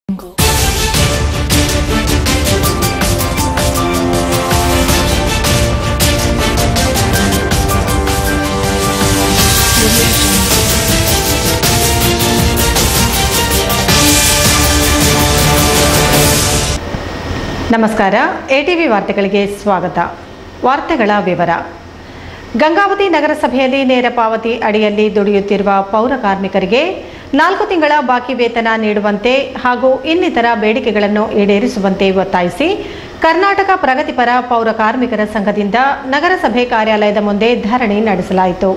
ನಮಸ್ಕಾರ ಎಟಿವಿ ವಾರ್ತೆಗಳಿಗೆ ಸ್ವಾಗತ ವಾರ್ತೆಗಳ ವಿವರ ಗಂಗಾವತಿ ನಗರಸಭೆಯಲ್ಲಿ ನೇರ ಪಾವತಿ ಅಡಿಯಲ್ಲಿ ದುಡಿಯುತ್ತಿರುವ ಪೌರ ಕಾರ್ಮಿಕರಿಗೆ ನಾಲ್ಕು ತಿಂಗಳ ಬಾಕಿ ವೇತನ ನೀಡುವಂತೆ ಹಾಗೂ ಇನ್ನಿತರ ಬೇಡಿಕೆಗಳನ್ನು ಈಡೇರಿಸುವಂತೆ ಒತ್ತಾಯಿಸಿ ಕರ್ನಾಟಕ ಪ್ರಗತಿಪರ ಪೌರ ಕಾರ್ಮಿಕರ ಸಂಘದಿಂದ ನಗರಸಭೆ ಕಾರ್ಯಾಲಯದ ಮುಂದೆ ಧರಣಿ ನಡೆಸಲಾಯಿತು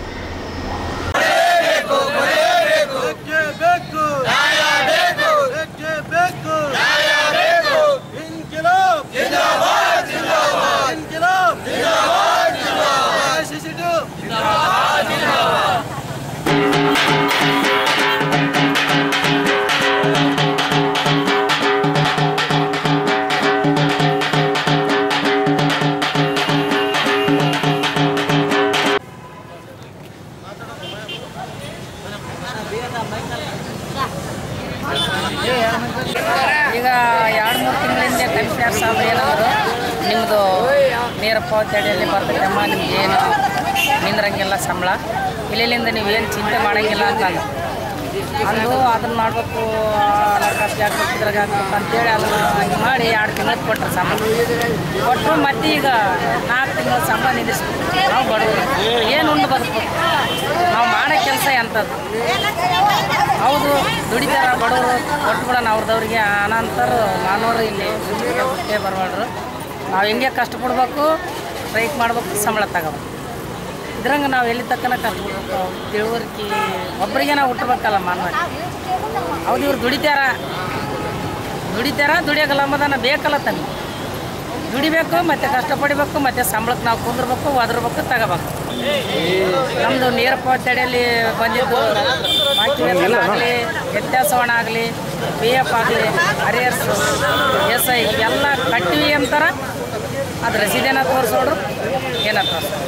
ಬೇಕೇ ಬೇಕು ನ್ಯಾಯ ಬೇಕು ಬೇಕೇ ಬೇಕು ನ್ಯಾಯ ಬೇಕು ಇನ್ಕಿಲಾಬ್ ಜಿಂದಾಬಾದ್ ಜಿಂದಾಬಾದ್ ಇನ್ಕಿಲಾಬ್ ಜಿಂದಾಬಾದ್ ಜಿಂದಾಬಾದ್ ಸಿಸಿಟು ಈಗ ಎರಡು ಮೂರು ತಿಂಗಳಿಂದ ಕಮಿಷನರ್ ಸಾಹೇಬ್ರು ಏನಂದ್ರು ನಿಮ್ಮದು ನೇರ ಪಾವತಿ ಅಡಿಯಲ್ಲಿ ಬರ್ತೈತಮ್ಮ ನಿಮ್ಗೆ ಏನು ನಿಂದ್ರಂಗಿಲ್ಲ ಸಂಬಳ ಇಲ್ಲಿಂದ ನೀವೇನು ಚಿಂತೆ ಮಾಡಂಗಿಲ್ಲ ಅಂತ ಅಂದ್ರು. ಅಂದು ಅದನ್ನ ಮಾಡಬೇಕು ಲಕ್ಕಸ್ಗೆ ಹಾಕ್ಬೇಕು ಇದ್ರಾಗ ಹಾಕ್ಬೇಕು ಅಂತೇಳಿ ಅದನ್ನು ಹಿಂಗೆ ಮಾಡಿ ಎರಡು ತಿಂಗಳು ಕೊಟ್ಟರು ಸಂಬಳ ಕೊಟ್ಟರು ಮತ್ತೆ ಈಗ ನಾಲ್ಕು ತಿಂಗಳ ಸಂಬಳ ನಿಲ್ಲಿಸ್ಬೇಕು ನಾವು ಬಡವರು ಏನು ಉಂಡು ಬದುಕಬೇಕು ನಾವು ಮಾಡೋ ಕೆಲಸ ಎಂಥದ್ದು ಹೌದು ದುಡಿತಾರ ಬಡವರು ಕೊಟ್ಬಿಡೋಣ ಅವ್ರದವ್ರಿಗೆ ಅನಂತರ ಮಾನವರು ಇಲ್ಲಿ ಬಿಟ್ಟೇ ಬರಬಾರ್ದು ನಾವು ಹೆಂಗೆ ಕಷ್ಟಪಡ್ಬೇಕು ಸ್ಟ್ರೈಕ್ ಮಾಡ್ಬೇಕು ಸಂಬಳ ತಗೋಬೇಕು ಇದ್ರಂಗೆ ನಾವು ಎಲ್ಲಿ ತಕ್ಕನ ಕಷ್ಟಪಡ್ಬೇಕು ತಿಳುವಳಿಕೆ ಒಬ್ಬರಿಗೆ ನಾವು ಹುಟ್ಟಬೇಕಲ್ಲ ಮಾನವ ಹೌದು ಇವ್ರು ದುಡಿತಾರ ದುಡಿತಾರ ದುಡಿಯೋಕಲ್ಲ ಅಂಬದನ್ನ ಬೇಕಲ್ಲ ತನ್ನ ದುಡಿಬೇಕು ಮತ್ತು ಕಷ್ಟಪಡಬೇಕು ಮತ್ತು ಸಂಬಳಕ್ಕೆ ನಾವು ಕುಂದಿರ್ಬೇಕು ಒದರ್ಬೇಕು ತಗೋಬೇಕು ನಮ್ಮದು ನೇರ ಪಾವತಿ ಅಡಿಯಲ್ಲಿ ಬಂದಿದ್ದು ಬಾಕಿ ವೇತನ ಆಗಲಿ ವ್ಯತ್ಯಾಸವಣ ಆಗಲಿ ಪಿ ಎಫ್ ಆಗಲಿ ಹರಿಯರ್ಸ್ ಎಸ್ ಐ ಇವೆಲ್ಲ ಕಟ್ಟಿವಿ ಅಂತಾರ ಅದು ರಸೀದೇನ ತೋರಿಸೋಡ್ರು ಏನ ತೋರಿಸೋರು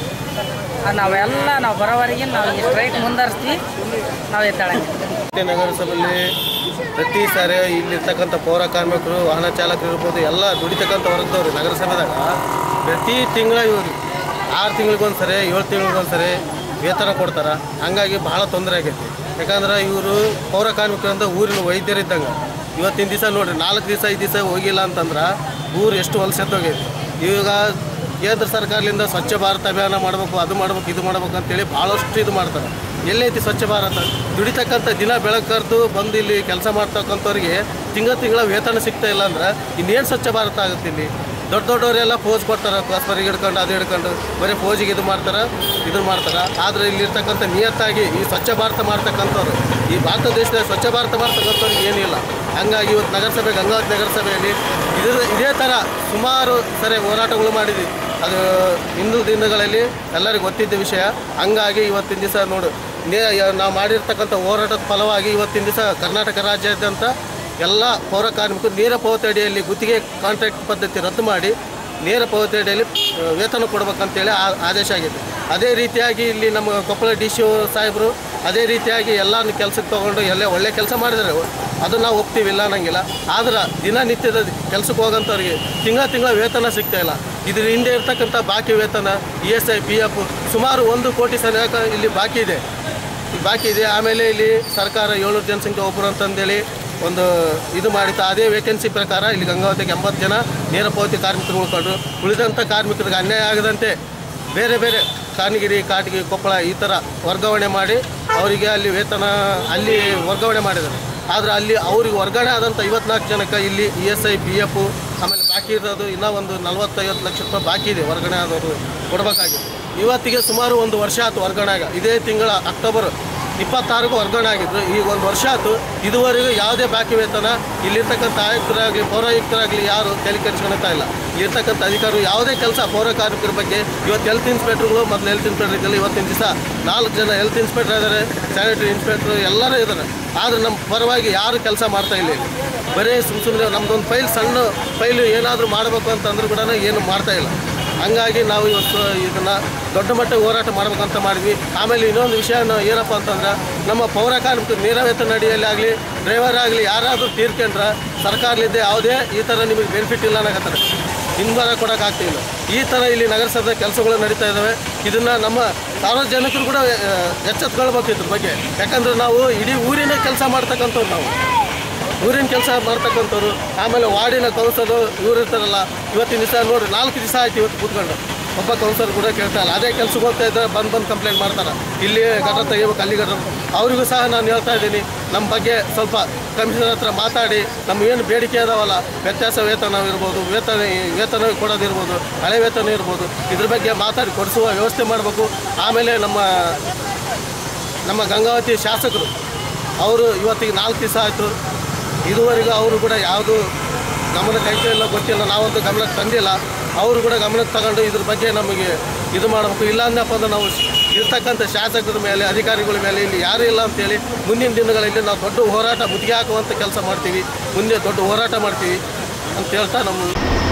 ಅದು ನಾವೆಲ್ಲ ನಾವು ಬರೋವರೆಗೆ ನಾವು ಈ ಸ್ಟ್ರೈಕ್ ಮುಂದುವರಿಸ್ತೀವಿ ನಾವು ಎತ್ತಾಳಂಗಿಲ್ಲ ಮತ್ತೆ ನಗರಸಭೆಯಲ್ಲಿ ಪ್ರತಿ ಸಾರಿ ಇಲ್ಲಿರ್ತಕ್ಕಂಥ ಪೌರ ಕಾರ್ಮಿಕರು ವಾಹನ ಚಾಲಕರು ಇರ್ಬೋದು ಎಲ್ಲ ದುಡಿತಕ್ಕಂಥ ವರ್ಗದವ್ರು ನಗರಸಭೆದಾಗ ಪ್ರತಿ ತಿಂಗಳ ಇವರು ಆರು ತಿಂಗಳಿಗೊಂದು ಸರಿ ಏಳು ತಿಂಗಳಿಗೊಂದು ಸರಿ ವೇತನ ಕೊಡ್ತಾರೆ ಹಂಗಾಗಿ ಭಾಳ ತೊಂದರೆ ಆಗೈತಿ ಯಾಕಂದ್ರೆ ಇವರು ಪೌರ ಕಾರ್ಮಿಕರಿಂದ ಊರಿನ ವೈದ್ಯರಿದ್ದಂಗೆ ಇವತ್ತಿನ ದಿವಸ ನೋಡ್ರಿ ನಾಲ್ಕು ದಿವಸ ಐದು ದಿವಸ ಹೋಗಿಲ್ಲ ಅಂತಂದ್ರೆ ಊರು ಎಷ್ಟು ಹೊಲಸೆತ್ತೋಗೈತಿ ಈಗ ಕೇಂದ್ರ ಸರ್ಕಾರದಿಂದ ಸ್ವಚ್ಛ ಭಾರತ ಅಭಿಯಾನ ಮಾಡಬೇಕು ಅದು ಮಾಡಬೇಕು ಇದು ಮಾಡಬೇಕು ಅಂತೇಳಿ ಭಾಳಷ್ಟು ಇದು ಮಾಡ್ತಾರೆ ಎಲ್ಲೈತಿ ಸ್ವಚ್ಛ ಭಾರತ ದುಡಿತಕ್ಕಂಥ ದಿನ ಬೆಳಕರ್ದು ಬಂದು ಇಲ್ಲಿ ಕೆಲಸ ಮಾಡ್ತಕ್ಕಂಥವ್ರಿಗೆ ತಿಂಗಳ ತಿಂಗಳ ವೇತನ ಸಿಗ್ತಾ ಇಲ್ಲ ಅಂದ್ರೆ ಇನ್ನೇನು ಸ್ವಚ್ಛ ಭಾರತ ಆಗುತ್ತೆ ಇಲ್ಲಿ ದೊಡ್ಡ ದೊಡ್ಡವರೆಲ್ಲ ಪೋಸ್ ಕೊಡ್ತಾರೆ ಕ್ಲಾಸ್ಪರಿಗೆ ಹಿಡ್ಕೊಂಡು ಅದು ಹಿಡ್ಕೊಂಡು ಬರೀ ಪೋಜಿಗೆ ಇದು ಮಾಡ್ತಾರೆ ಇದು ಮಾಡ್ತಾರೆ ಆದರೆ ಇಲ್ಲಿರ್ತಕ್ಕಂಥ ನಿಯತ್ತಾಗಿ ಈ ಸ್ವಚ್ಛ ಭಾರತ ಮಾಡ್ತಕ್ಕಂಥವ್ರು ಈ ಭಾರತ ದೇಶದ ಸ್ವಚ್ಛ ಭಾರತ ಮಾಡ್ತಕ್ಕಂಥವ್ರಿಗೆ ಏನಿಲ್ಲ ಹಂಗಾಗಿ ಇವತ್ತು ನಗರಸಭೆ ಗಂಗಾವತಿ ನಗರಸಭೆಯಲ್ಲಿ ಇದು ಇದೇ ಥರ ಸುಮಾರು ಸರಿ ಹೋರಾಟಗಳು ಮಾಡಿದ್ವಿ ಅದು ಹಿಂದೂ ದಿನಗಳಲ್ಲಿ ಎಲ್ಲರಿಗೂ ಗೊತ್ತಿದ್ದ ವಿಷಯ ಹಂಗಾಗಿ ಇವತ್ತಿನ ದಿವಸ ನೋಡು ನೇ ನಾವು ಮಾಡಿರ್ತಕ್ಕಂಥ ಹೋರಾಟದ ಫಲವಾಗಿ ಇವತ್ತಿನ ದಿವಸ ಕರ್ನಾಟಕ ರಾಜ್ಯಾದ್ಯಂತ ಎಲ್ಲ ಪೌರ ಕಾರ್ಮಿಕರು ನೇರ ಪಾವತಿ ಅಡಿಯಲ್ಲಿ ಗುತ್ತಿಗೆ ಕಾಂಟ್ರಾಕ್ಟ್ ಪದ್ಧತಿ ರದ್ದು ಮಾಡಿ ನೇರ ಪಾವತಿ ಅಡಿಯಲ್ಲಿ ಆ, ವೇತನ ಕೊಡ್ಬೇಕಂತೇಳಿ ಆ- ಆದೇಶ ಆಗಿದೆ ಅದೇ ರೀತಿಯಾಗಿ ಇಲ್ಲಿ ನಮ್ಮ ಕೊಪ್ಪಳ ಡಿ ಸಿ ಸಾಹೇಬರು ಅದೇ ರೀತಿಯಾಗಿ ಎಲ್ಲಾನು ಕೆಲಸಕ್ಕೆ ತೊಗೊಂಡು ಎಲ್ಲ ಒಳ್ಳೆ ಕೆಲಸ ಮಾಡಿದರೆ ಅದು ನಾವು ಒಪ್ತೀವಿ ಇಲ್ಲ ಅನ್ನಂಗಿಲ್ಲ ಆದ್ರೆ ದಿನನಿತ್ಯದ ಕೆಲಸಕ್ಕೆ ಹೋಗೋಂಥವ್ರಿಗೆ ತಿಂಗಳ ತಿಂಗಳ ವೇತನ ಸಿಗ್ತಾ ಇಲ್ಲ ಇದ್ರ ಹಿಂದೆ ಇರ್ತಕ್ಕಂಥ ಬಾಕಿ ವೇತನ E S I P F ಸುಮಾರು ಒಂದು ಕೋಟಿ ಸನಿಯಾಕ ಇಲ್ಲಿ ಬಾಕಿ ಇದೆ ಬಾಕಿ ಇದೆ ಆಮೇಲೆ ಇಲ್ಲಿ ಸರ್ಕಾರ ಏಳ್ನೂರು ಜನಸಂಖ್ಯೆ ಒಬ್ಬರು ಅಂತಂದೇಳಿ ಒಂದು ಇದು ಮಾಡಿತ್ತು ಅದೇ ವೇಕೆನ್ಸಿ ಪ್ರಕಾರ ಇಲ್ಲಿ ಗಂಗಾವತಿಗೆ ಎಂಬತ್ತು ಜನ ನೇರ ಪಾವತಿ ಕಾರ್ಮಿಕರು ಉಳ್ಕೊಂಡ್ರು ಉಳಿದಂಥ ಕಾರ್ಮಿಕರಿಗೆ ಅನ್ಯಾಯ ಆಗದಂತೆ ಬೇರೆ ಬೇರೆ ಕಾನಗಿರಿ ಕಾಟಗಿ ಕೊಪ್ಪಳ ಈ ಥರ ವರ್ಗಾವಣೆ ಮಾಡಿ ಅವರಿಗೆ ಅಲ್ಲಿ ವೇತನ ಅಲ್ಲಿ ವರ್ಗಾವಣೆ ಮಾಡಿದ್ದಾರೆ ಆದರೆ ಅಲ್ಲಿ ಅವ್ರಿಗೆ ವರ್ಗಾವಣೆ ಆದಂಥ ಐವತ್ನಾಲ್ಕು ಜನಕ್ಕೆ ಇಲ್ಲಿ E S I P F ಆಮೇಲೆ ಬಾಕಿ ಇರೋದು ಇನ್ನೂ ಒಂದು ನಲ್ವತ್ತೈವತ್ತು ಲಕ್ಷ ರೂಪಾಯಿ ಬಾಕಿ ಇದೆ ವರ್ಗಾವಣೆ ಆದವರು ಕೊಡಬೇಕಾಗಿದೆ ಇವತ್ತಿಗೆ ಸುಮಾರು ಒಂದು ವರ್ಷ ಆಯ್ತು ವರ್ಗಾವಣೆ ಆಗ ಇದೇ ತಿಂಗಳ ಅಕ್ಟೋಬರ್ ಇಪ್ಪತ್ತಾರಕ್ಕೂ ವರ್ಗಾವಣೆ ಆಗಿದ್ರು ಈಗ ಒಂದು ವರ್ಷ ಆಯ್ತು ಇದುವರೆಗೂ ಯಾವುದೇ ಬಾಕಿ ವೇತನ ಇಲ್ಲಿರ್ತಕ್ಕಂಥ ಆಯುಕ್ತರಾಗಲಿ ಪೌರಾಯುಕ್ತರಾಗಲಿ ಯಾರು ತಲೆ ಕೆಡಿಸ್ಕೊಳ್ತಾ ಇಲ್ಲ ಇರ್ತಕ್ಕಂಥ ಅಧಿಕಾರಿಗಳು ಯಾವುದೇ ಕೆಲಸ ಪೌರ ಕಾರ್ಮಿಕರ ಬಗ್ಗೆ ಇವತ್ತು ಹೆಲ್ತ್ ಇನ್ಸ್ಪೆಕ್ಟರ್ಗಳು ಮೊದಲು ಹೆಲ್ತ್ ಇನ್ಸ್ಪೆಕ್ಟರ್ ಇದ್ದಿಲ್ಲ ಇವತ್ತಿನ ದಿವಸ ನಾಲ್ಕು ಜನ ಹೆಲ್ತ್ ಇನ್ಸ್ಪೆಕ್ಟರ್ ಇದ್ದಾರೆ ಸ್ಯಾನಿಟರಿ ಇನ್ಸ್ಪೆಕ್ಟರ್ ಎಲ್ಲರೂ ಇದ್ದಾರೆ ಆದರೆ ನಮ್ಮ ಪರವಾಗಿ ಯಾರು ಕೆಲಸ ಮಾಡ್ತಾ ಇಲ್ಲ ಇಲ್ಲಿ. ಬರೀ ಸುಮ್ಮ ಸುಮ್ಮನೆ ನಮ್ದೊಂದು ಫೈಲ್ ಸಣ್ಣ ಫೈಲ್ ಏನಾದರೂ ಮಾಡಬೇಕು ಅಂತಂದ್ರೂ ಕೂಡ ಏನು ಮಾಡ್ತಾ ಇಲ್ಲ ಹಂಗಾಗಿ ನಾವು ಇವತ್ತು ಇದನ್ನು ದೊಡ್ಡ ಮಟ್ಟ ಹೋರಾಟ ಮಾಡ್ಬೇಕಂತ ಮಾಡಿದ್ವಿ ಆಮೇಲೆ ಇನ್ನೊಂದು ವಿಷಯ ಏನಪ್ಪ ಅಂತಂದ್ರೆ ನಮ್ಮ ಪೌರ ಕಾರ್ಮಿಕರು ನೇರ ವೇತನ ಅಡಿಯಲ್ಲಿ ಆಗಲಿ ಡ್ರೈವರ್ ಆಗಲಿ ಯಾರಾದರೂ ತೀರ್ಕೊಂಡ್ರೆ ಸರ್ಕಾರಲಿದ್ದೆ ಯಾವುದೇ ಈ ಥರ ನಿಮಗೆ ಬೆನಿಫಿಟ್ ಇಲ್ಲ ಅನ್ನಕತ್ತಾರೆ ಹಿಂಬರ ಕೊಡೋಕ್ಕಾಗ್ತಿಲ್ಲ ಈ ಥರ ಇಲ್ಲಿ ನಗರಸಭೆ ಕೆಲಸಗಳು ನಡೀತಾ ಇದ್ದಾವೆ ಇದನ್ನು ನಮ್ಮ ಸಾರ್ವಜನಿಕರು ಕೂಡ ಆ, ಎಚ್ಚೆತ್ಕೊಳ್ಬೇಕು ಇದ್ರ ಬಗ್ಗೆ ಯಾಕಂದ್ರೆ ನಾವು ಇಡೀ ಊರಿನ ಕೆಲಸ ಮಾಡ್ತಕ್ಕಂಥವ್ರು ನಾವು ಊರಿನ ಕೆಲಸ ಮಾಡ್ತಕ್ಕಂಥವ್ರು ಆಮೇಲೆ ವಾರ್ಡಿನ ಕೌನ್ಸರು ಇವ್ರು ಇರ್ತಾರಲ್ಲ ಇವತ್ತಿನ ದಿವಸ ನೋಡಿ ನಾಲ್ಕು ದಿವಸ ಆಯ್ತು ಇವತ್ತು ಕೂತ್ಕೊಂಡು ಒಬ್ಬ ಕೌನ್ಸರ್ ಕೂಡ ಕೇಳ್ತಾ ಇಲ್ಲ ಅದೇ ಕೆಲ್ಸಕ್ಕೆ ಹೋಗ್ತಾ ಇದ್ದಾರೆ ಬಂದು ಬಂದು ಕಂಪ್ಲೇಂಟ್ ಮಾಡ್ತಾರೆ ಇಲ್ಲಿ ಗಟ್ರ ತೆಗಿಬೇಕು ಅಲ್ಲಿ ಗಟ್ರ ಅವರಿಗೂ ಸಹ ನಾನು ಹೇಳ್ತಾ ಇದ್ದೀನಿ ನಮ್ಮ ಬಗ್ಗೆ ಸ್ವಲ್ಪ ಕಮಿಷನರ್ ಹತ್ರ ಮಾತಾಡಿ ನಮ್ಮ ಏನು ಬೇಡಿಕೆ ಅದಾವಲ್ಲ ವ್ಯತ್ಯಾಸ ವೇತನ ಇರ್ಬೋದು ವೇತನ ವೇತನ ಕೊಡೋದಿರ್ಬೋದು ಹಳೆ ವೇತನ ಇರ್ಬೋದು ಇದ್ರ ಬಗ್ಗೆ ಮಾತಾಡಿ ಕೊಡಿಸುವ ವ್ಯವಸ್ಥೆ ಮಾಡಬೇಕು ಆಮೇಲೆ ನಮ್ಮ ನಮ್ಮ ಗಂಗಾವತಿ ಶಾಸಕರು ಅವರು ಇವತ್ತಿಗೆ ನಾಲ್ಕು ದಿವಸ ಆಯಿತು ಇದುವರೆಗೂ ಅವರು ಕೂಡ ಯಾವುದು ಗಮನ ಕೈಗೊಳ್ಳಿಲ್ಲ ಗೊತ್ತಿಲ್ಲ ನಾವಂತೂ ಗಮನಕ್ಕೆ ತಂದಿಲ್ಲ ಅವರು ಕೂಡ ಗಮನಕ್ಕೆ ತಗೊಂಡು ಇದ್ರ ಬಗ್ಗೆ ನಮಗೆ ಇದು ಮಾಡಬೇಕು ಇಲ್ಲ ಅಂದಪ್ಪ ಅಂದ್ರೆ ನಾವು ಇರ್ತಕ್ಕಂಥ ಶಾಸಕರ ಮೇಲೆ ಅಧಿಕಾರಿಗಳ ಮೇಲೆ ಇಲ್ಲಿ ಯಾರೂ ಇಲ್ಲ ಅಂತೇಳಿ ಮುಂದಿನ ದಿನಗಳಲ್ಲಿ ನಾವು ದೊಡ್ಡ ಹೋರಾಟ ಮುತ್ತಿಗೆ ಹಾಕುವಂಥ ಕೆಲಸ ಮಾಡ್ತೀವಿ ಮುಂದೆ ದೊಡ್ಡ ಹೋರಾಟ ಮಾಡ್ತೀವಿ ಅಂತ ಹೇಳ್ತಾ ನಮ್ಮ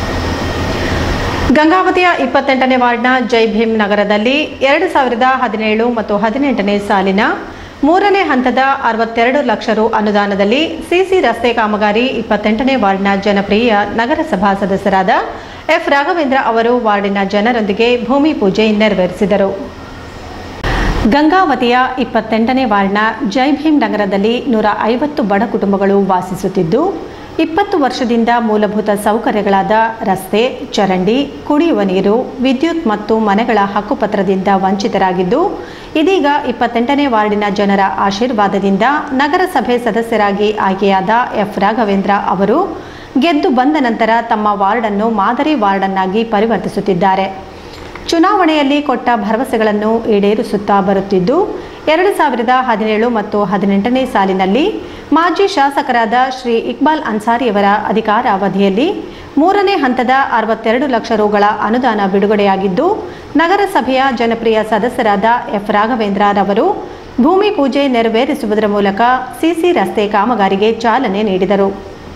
ಗಂಗಾವತಿಯ ಇಪ್ಪತ್ತೆಂಟನೇ ವಾರ್ಡ್ನ ಜೈ ಭೀಮ್ ನಗರದಲ್ಲಿ ಎರಡು ಸಾವಿರದ ಹದಿನೇಳು ಮತ್ತು ಹದಿನೆಂಟನೇ ಸಾಲಿನ ಮೂರನೇ ಹಂತದ ಅರವತ್ತೆರಡು ಲಕ್ಷ ರು ಅನುದಾನದಲ್ಲಿ ಸಿಸಿ ರಸ್ತೆ ಕಾಮಗಾರಿ ಇಪ್ಪತ್ತೆಂಟನೇ ವಾರ್ಡ್ನ ಜನಪ್ರಿಯ ನಗರಸಭಾ ಸದಸ್ಯರಾದ ಎಫ್ ರಾಘವೇಂದ್ರ ಅವರು ವಾರ್ಡಿನ ಜನರೊಂದಿಗೆ ಭೂಮಿ ಪೂಜೆ ನೆರವೇರಿಸಿದರು ಗಂಗಾವತಿಯ ಇಪ್ಪತ್ತೆಂಟನೇ ವಾರ್ಡ್ನ ಜೈ ಭೀಮ್ ನಗರದಲ್ಲಿ ನೂರ ಐವತ್ತು ಬಡ ಕುಟುಂಬಗಳು ವಾಸಿಸುತ್ತಿದ್ದು ಇಪ್ಪತ್ತು ವರ್ಷದಿಂದ ಮೂಲಭೂತ ಸೌಕರ್ಯಗಳಾದ ರಸ್ತೆ ಚರಂಡಿ ಕುಡಿಯುವ ನೀರು ವಿದ್ಯುತ್ ಮತ್ತು ಮನೆಗಳ ಹಕ್ಕುಪತ್ರದಿಂದ ವಂಚಿತರಾಗಿದ್ದು ಇದೀಗ ಇಪ್ಪತ್ತೆಂಟನೇ ವಾರ್ಡಿನ ಜನರ ಆಶೀರ್ವಾದದಿಂದ ನಗರಸಭೆ ಸದಸ್ಯರಾಗಿ ಆಯ್ಕೆಯಾದ ಎಫ್ ರಾಘವೇಂದ್ರ ಅವರು ಗೆದ್ದು ಬಂದ ನಂತರ ತಮ್ಮ ವಾರ್ಡನ್ನು ಮಾದರಿ ವಾರ್ಡನ್ನಾಗಿ ಪರಿವರ್ತಿಸುತ್ತಿದ್ದಾರೆ ಚುನಾವಣೆಯಲ್ಲಿ ಕೊಟ್ಟ ಭರವಸೆಗಳನ್ನು ಈಡೇರಿಸುತ್ತಾ ಬರುತ್ತಿದ್ದು ಎರಡು ಸಾವಿರದ ಹದಿನೇಳು ಮತ್ತು ಹದಿನೆಂಟನೇ ಸಾಲಿನಲ್ಲಿ ಮಾಜಿ ಶಾಸಕರಾದ ಶ್ರೀ ಇಕ್ಬಾಲ್ ಅನ್ಸಾರಿಯವರ ಅಧಿಕಾರಾವಧಿಯಲ್ಲಿ ಮೂರನೇ ಹಂತದ ಅರವತ್ತೆರಡು ಲಕ್ಷ ರುಗಳ ಅನುದಾನ ಬಿಡುಗಡೆಯಾಗಿದ್ದು ನಗರಸಭೆಯ ಜನಪ್ರಿಯ ಸದಸ್ಯರಾದ ಎಫ್ ರಾಘವೇಂದ್ರರವರು ಭೂಮಿ ಪೂಜೆ ನೆರವೇರಿಸುವುದರ ಮೂಲಕ ಸಿಸಿ ರಸ್ತೆ ಕಾಮಗಾರಿಗೆ ಚಾಲನೆ ನೀಡಿದರು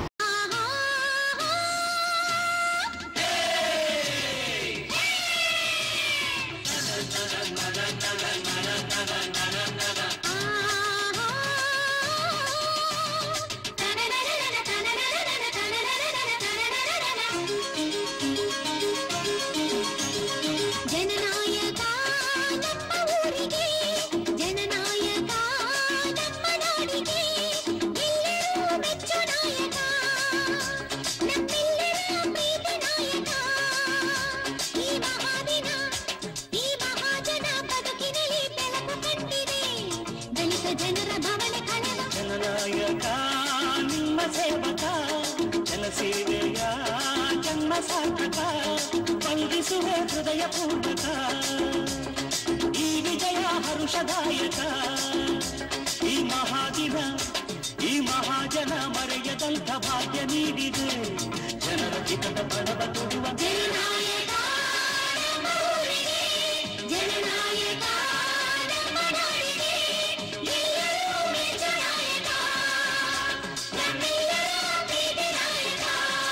ಜನನಾಯಕ ನಮ್ಮ ಊರಿಗೆ ಜನನಾಯಕ ನಮ್ಮ ನಾಡಿಗೆ ಎಲ್ಲರೂ ಮೆಚ್ಚು ನಾಯಕ ನಮ್ಮೆಲ್ಲರ ಪ್ರೀತಿ ನಾಯಕ ಈ ಮಹಾದಿನ ಈ ಮಹಾಜನ ಬದುಕಿನಲ್ಲಿ ಬೆಳಕು ಕಂಡಿದೆ ದಲಿತ ಜನರ ಭವನ ಕಳವ ಜನನಾಯಕ ನಿಮ್ಮ ಸೇವಕ ಜನಸೇವೆಯ ಜನ್ಮ ಸಾರ್ಥಕ ವಂದಿಸುವೆ ಹೃದಯ ಪೂರ್ವಕ ಈ ವಿಜಯ ಹರುಷದಾಯಕ ಈ ಮಹಾದಿನ ಈ ಮಹಾಜನ ಮರೆಯದಂಥ ಭಾಗ್ಯ ನೀಡಿದೆ ಜನರ ಚಿತ್ತದ ಬಡವ ತುಡುವ ಜನನಾಯಕ ನಮ್ಮ ಊರಿಗೆ ಜನನಾಯಕ ನಮ್ಮ ನಾಡಿಗೆ ಎಲ್ಲರೂ ಮೆಚ್ಚು ನಾಯಕ ನಮ್ಮೆಲ್ಲರ ಪ್ರೀತಿ ನಾಯಕ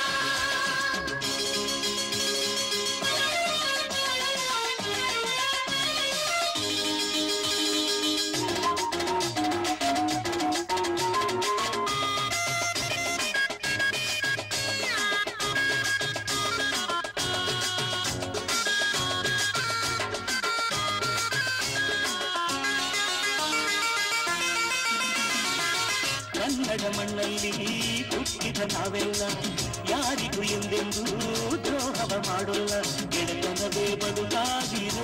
ಕನ್ನಡ ಮಣ್ಣಲ್ಲಿ ಹುಟ್ಟಿದ ನಾವೆಲ್ಲ ಯಾರಿಗೂ ಎಂದೆಂದೂ ದ್ರೋಹವ ಮಾಡೋಲ್ಲ ಗೆಳೆತನವೇ ಬದುಕಾಗಿದೆ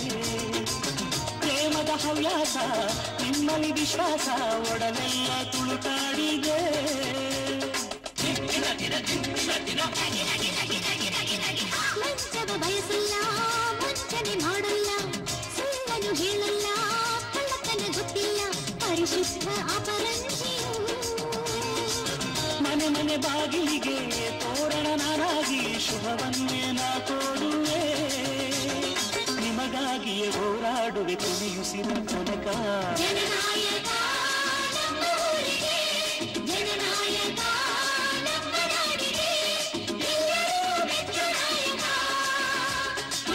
ಪ್ರೇಮದ ಹವ್ಯಾಸ ನಿಮ್ಮಲ್ಲಿ ವಿಶ್ವಾಸ ಒಡನೆಲ್ಲ ತುಳುಕಾಡಿದೆ ಲಂಚವ ಬಯಸಲ್ಲ ವಂಚನೆ ಮಾಡಲ್ಲ ಸುಳ್ಳನ್ನು ಹೇಳಲ್ಲ ಕಳ್ಳತನ ಗೊತ್ತಿಲ್ಲ ಪರಿಶುದ್ಧ ಅಪರಂಜಿಯು ಮನೆ ಮನೆ ಬಾಗಿಲಿಗೆ ತೋರಣ ನಾರಾಗಿ ಶುಭವನ್ನೇ ನಾ ಕೊಡುವೆ ನಿಮಗಾಗಿಯೇ ಹೋರಾಡುವೆ ಕೊನೆಯುಸಿರ ತನಕ ಜನನಾಯಕ ನಮ್ಮ ಊರಿಗೆ ಜನನಾಯಕ ನಮ್ಮ ನಾಡಿಗೆ ಎಲ್ಲರೂ ಮೆಚ್ಚು ನಾಯಕ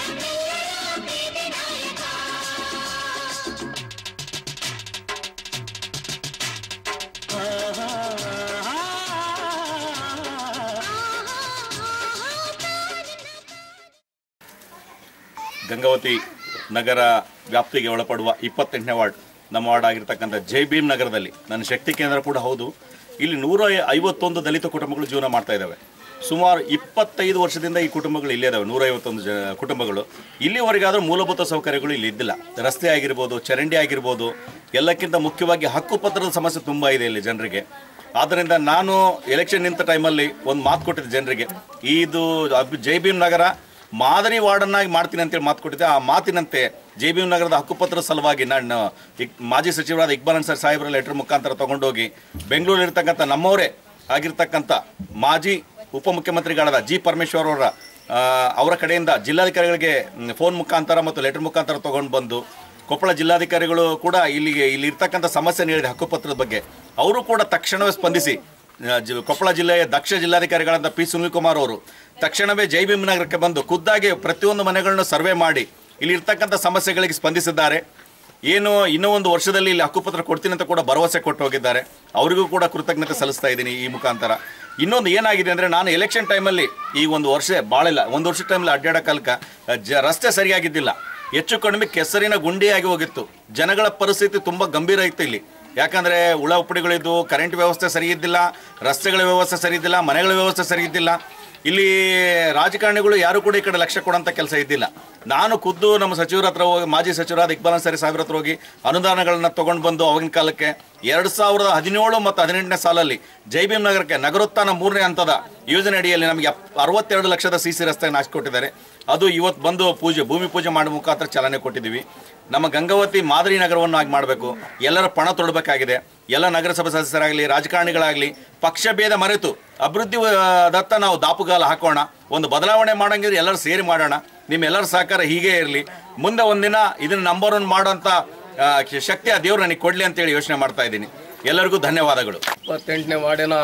ಗಂಗಾವತಿ ನಗರ ವ್ಯಾಪ್ತಿಗೆ ಒಳಪಡುವ ಇಪ್ಪತ್ತೆಂಟನೇ ವಾರ್ಡ್ ನಮ್ಮ ವಾರ್ಡ್ ಆಗಿರ್ತಕ್ಕಂಥ ಜೈ ಭೀಮ್ ನಗರದಲ್ಲಿ ನನ್ನ ಶಕ್ತಿ ಕೇಂದ್ರ ಕೂಡ ಹೌದು ಇಲ್ಲಿ ನೂರ ಐವತ್ತೊಂದು ದಲಿತ ಕುಟುಂಬಗಳು ಜೀವನ ಮಾಡ್ತಾ ಇದ್ದಾವೆ ಸುಮಾರು ಇಪ್ಪತ್ತೈದು ವರ್ಷದಿಂದ ಈ ಕುಟುಂಬಗಳು ಇಲ್ಲೇ ಇದಾವೆ ನೂರ ಐವತ್ತೊಂದು ಜ ಕುಟುಂಬಗಳು ಇಲ್ಲಿವರೆಗಾದರೂ ಮೂಲಭೂತ ಸೌಕರ್ಯಗಳು ಇಲ್ಲಿ ಇದ್ದಿಲ್ಲ ರಸ್ತೆ ಆಗಿರ್ಬೋದು ಚರಂಡಿ ಆಗಿರ್ಬೋದು ಎಲ್ಲಕ್ಕಿಂತ ಮುಖ್ಯವಾಗಿ ಹಕ್ಕುಪತ್ರದ ಸಮಸ್ಯೆ ತುಂಬ ಇದೆ ಇಲ್ಲಿ ಜನರಿಗೆ ಆದ್ದರಿಂದ ನಾನು ಎಲೆಕ್ಷನ್ ನಿಂತ ಟೈಮಲ್ಲಿ ಒಂದು ಮಾತು ಕೊಟ್ಟಿದ್ದೆ ಜನರಿಗೆ ಇದು ಅಬ್- ಜೈ ಭೀಮ್ ನಗರ ಮಾದರಿ ವಾರ್ಡನ್ನಾಗಿ ಮಾಡ್ತೀನಿ ಅಂತೇಳಿ ಮಾತು ಕೊಟ್ಟಿದ್ದೆ ಆ ಮಾತಿನಂತೆ ಜೆ ಬಿ ಎಂ ನಗರದ ಹಕ್ಕುಪತ್ರ ಸಲುವಾಗಿ ನಾನು ಇಕ್ ಮಾಜಿ ಸಚಿವರಾದ ಇಕ್ಬಾಲ್ ಅನ್ಸರ್ ಸಾಹೇಬರ ಲೆಟರ್ ಮುಖಾಂತರ ತಗೊಂಡೋಗಿ ಬೆಂಗಳೂರಿರ್ತಕ್ಕಂಥ ನಮ್ಮವರೇ ಆಗಿರ್ತಕ್ಕಂಥ ಮಾಜಿ ಉಪಮುಖ್ಯಮಂತ್ರಿಗಳಾದ ಜಿ ಪರಮೇಶ್ವರ್ ಅವರ ಆ, ಅವರ ಕಡೆಯಿಂದ ಜಿಲ್ಲಾಧಿಕಾರಿಗಳಿಗೆ ಫೋನ್ ಮುಖಾಂತರ ಮತ್ತು ಲೆಟರ್ ಮುಖಾಂತರ ತಗೊಂಡು ಬಂದು ಕೊಪ್ಪಳ ಜಿಲ್ಲಾಧಿಕಾರಿಗಳು ಕೂಡ ಇಲ್ಲಿಗೆ ಇಲ್ಲಿ ಇರ್ತಕ್ಕಂಥ ಸಮಸ್ಯೆ ನೀಡಿದ ಹಕ್ಕುಪತ್ರದ ಬಗ್ಗೆ ಅವರು ಕೂಡ ತಕ್ಷಣವೇ ಸ್ಪಂದಿಸಿ ಆ, ಜಿ- ಕೊಪ್ಪಳ ಜಿಲ್ಲೆಯ ದಕ್ಷ ಜಿಲ್ಲಾಧಿಕಾರಿಗಳಾದ ಪಿ ಸುನಿಲ್ ಕುಮಾರ್ ಅವರು ತಕ್ಷಣವೇ ಜೈ ಭೀಮ್ ನಗರಕ್ಕೆ ಬಂದು ಖುದ್ದಾಗಿ ಪ್ರತಿಯೊಂದು ಮನೆಗಳನ್ನು ಸರ್ವೆ ಮಾಡಿ ಇಲ್ಲಿ ಇರ್ತಕ್ಕಂಥ ಸಮಸ್ಯೆಗಳಿಗೆ ಸ್ಪಂದಿಸಿದ್ದಾರೆ ಏನು ಇನ್ನೂ ಒಂದು ವರ್ಷದಲ್ಲಿ ಇಲ್ಲಿ ಹಕ್ಕುಪತ್ರ ಕೊಡ್ತೀನಿ ಅಂತ ಕೂಡ ಭರವಸೆ ಕೊಟ್ಟು ಹೋಗಿದ್ದಾರೆ ಅವರಿಗೂ ಕೂಡ ಕೃತಜ್ಞತೆ ಸಲ್ಲಿಸ್ತಾ ಇದ್ದೀನಿ ಈ ಮುಖಾಂತರ ಇನ್ನೊಂದು ಏನಾಗಿದೆ ಅಂದರೆ ನಾನು ಎಲೆಕ್ಷನ್ ಟೈಮಲ್ಲಿ ಈ ಒಂದು ವರ್ಷ ಭಾಳಿಲ್ಲ ಒಂದು ವರ್ಷ ಟೈಮಲ್ಲಿ ಅಡ್ಡಾಡೋ ಕಾಲಕ್ಕ ಜ ರಸ್ತೆ ಸರಿಯಾಗಿದ್ದಿಲ್ಲ ಹೆಚ್ಚು ಕಡಿಮೆ ಕೆಸರಿನ ಗುಂಡಿಯಾಗಿ ಹೋಗಿತ್ತು ಜನಗಳ ಪರಿಸ್ಥಿತಿ ತುಂಬ ಗಂಭೀರ ಇತ್ತು ಇಲ್ಲಿ ಯಾಕಂದರೆ ಹುಳ ಉಪ್ಪಡಿಗಳಿದ್ದು ಕರೆಂಟ್ ವ್ಯವಸ್ಥೆ ಸರಿ ಇದ್ದಿಲ್ಲ ರಸ್ತೆಗಳ ವ್ಯವಸ್ಥೆ ಸರಿ ಇದ್ದಿಲ್ಲ ಮನೆಗಳ ವ್ಯವಸ್ಥೆ ಸರಿ ಇದ್ದಿಲ್ಲ ಇಲ್ಲಿ ರಾಜಕಾರಣಿಗಳು ಯಾರು ಕೂಡ ಈ ಕಡೆ ಲಕ್ಷ್ಯ ಕೊಡೋಂಥ ಕೆಲಸ ಇದ್ದಿಲ್ಲ ನಾನು ಖುದ್ದು ನಮ್ಮ ಸಚಿವರ ಹತ್ರ ಹೋಗಿ ಮಾಜಿ ಸಚಿವರಾದ ಇಕ್ಬಾಲ್ ಅನ್ಸಾರಿ ಸಾಹೇಬ್ರ ಹತ್ರ ಹೋಗಿ ಅನುದಾನಗಳನ್ನ ತಗೊಂಡು ಬಂದು ಅವಾಗಿನ ಕಾಲಕ್ಕೆ ಎರಡು ಸಾವಿರದ ಹದಿನೇಳು ಮತ್ತು ಹದಿನೆಂಟನೇ ಸಾಲಲ್ಲಿ ಜೈ ಭೀಮ್ ನಗರಕ್ಕೆ ನಗರೋತ್ಥಾನ ಮೂರನೇ ಹಂತದ ಯೋಜನೆ ಅಡಿಯಲ್ಲಿ ನಮಗೆ ಅಪ್- ಅರವತ್ತೆರಡು ಲಕ್ಷದ ಸಿ ಸಿ ರಸ್ತೆಯನ್ನು ಹಾಕಿಕೊಟ್ಟಿದ್ದಾರೆ ಅದು ಇವತ್ತು ಬಂದು ಪೂಜೆ ಭೂಮಿ ಪೂಜೆ ಮಾಡೋ ಮುಖಾಂತರ ಚಾಲನೆ ಕೊಟ್ಟಿದ್ದೀವಿ ನಮ್ಮ ಗಂಗಾವತಿ ಮಾದರಿ ನಗರವನ್ನು ಆಗಿ ಮಾಡಬೇಕು ಎಲ್ಲರ ಪಣ ತೊಡಬೇಕಾಗಿದೆ ಎಲ್ಲ ನಗರಸಭಾ ಸದಸ್ಯರಾಗಲಿ ರಾಜಕಾರಣಿಗಳಾಗಲಿ ಪಕ್ಷ ಭೇದ ಮರೆತು ಅಭಿವೃದ್ಧಿ ಆ, ದತ್ತ ನಾವು ದಾಪುಗಾಲ ಹಾಕೋಣ ಒಂದು ಬದಲಾವಣೆ ಮಾಡಂಗಿದ್ರೆ ಎಲ್ಲರೂ ಸೇರಿ ಮಾಡೋಣ ನಿಮ್ಮೆಲ್ಲರ ಸಹಕಾರ ಹೀಗೆ ಇರಲಿ ಮುಂದೆ ಒಂದಿನ ಇದನ್ನ ನಂಬರ್ ಒನ್ ಮಾಡೋಂಥ ಆ, ಶಕ್ತಿ ಆ ದೇವ್ರು ನನಗೆ ಕೊಡಲಿ ಅಂತೇಳಿ ಯೋಚನೆ ಮಾಡ್ತಾ ಇದ್ದೀನಿ ಎಲ್ಲರಿಗೂ ಧನ್ಯವಾದಗಳು ಇಪ್ಪತ್ತೆಂಟನೇ ವಾರ್ಡಿನ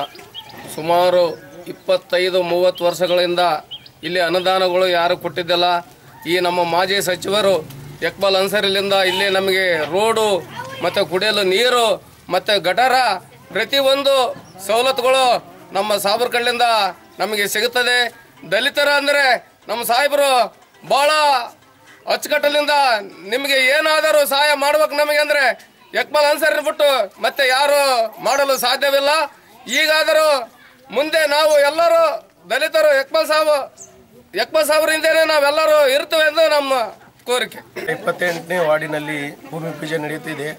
ಸುಮಾರು ಇಪ್ಪತ್ತೈದು ಮೂವತ್ತು ವರ್ಷಗಳಿಂದ ಇಲ್ಲಿ ಅನುದಾನಗಳು ಯಾರು ಕೊಟ್ಟಿದ್ದಿಲ್ಲ ಈ ನಮ್ಮ ಮಾಜಿ ಸಚಿವರು ಇಕ್ಬಾಲ್ ಅನ್ಸರಿಲಿಂದ ಇಲ್ಲಿ ನಮಗೆ ರೋಡು ಮತ್ತು ಕುಡಿಯಲು ನೀರು ಮತ್ತು ಗಟಾರ ಪ್ರತಿಯೊಂದು ಸವಲತ್ತುಗಳು ನಮ್ಮ ಸಾಬರ್ಕಳ್ಳಿಂದ ನಮಗೆ ಸಿಗುತ್ತದೆ ದಲಿತರ ಅಂದರೆ ನಮ್ಮ ಸಾಹೇಬರು ಭಾಳ ಅಚ್ಚುಕಟ್ಟಲಿಂದ ನಿಮಗೆ ಏನಾದರೂ ಸಹಾಯ ಮಾಡ್ಬೇಕು ನಮಗೆ ಅಂದ್ರೆ ಯಕ್ಮಲ್ ಅನ್ಸರ್ ಬಿಟ್ಟು ಮತ್ತೆ ಯಾರು ಮಾಡಲು ಸಾಧ್ಯವಿಲ್ಲ ಈಗಾದರೂ ಮುಂದೆ ನಾವು ಎಲ್ಲರೂ ದಲಿತರು ಯಕ್ಮಲ್ ಸಾಬ್ ಯಕ್ಮಲ್ ಸಾಬ್ರಿಂದನೇ ನಾವೆಲ್ಲರೂ ಇರ್ತೇವೆ ಎಂದು ನಮ್ಮ ಕೋರಿಕೆ ಇಪ್ಪತ್ತೆಂಟನೇ ವಾರ್ಡಿನಲ್ಲಿ ಭೂಮಿ ಪೂಜೆ ನಡೆಯುತ್ತಿದೆ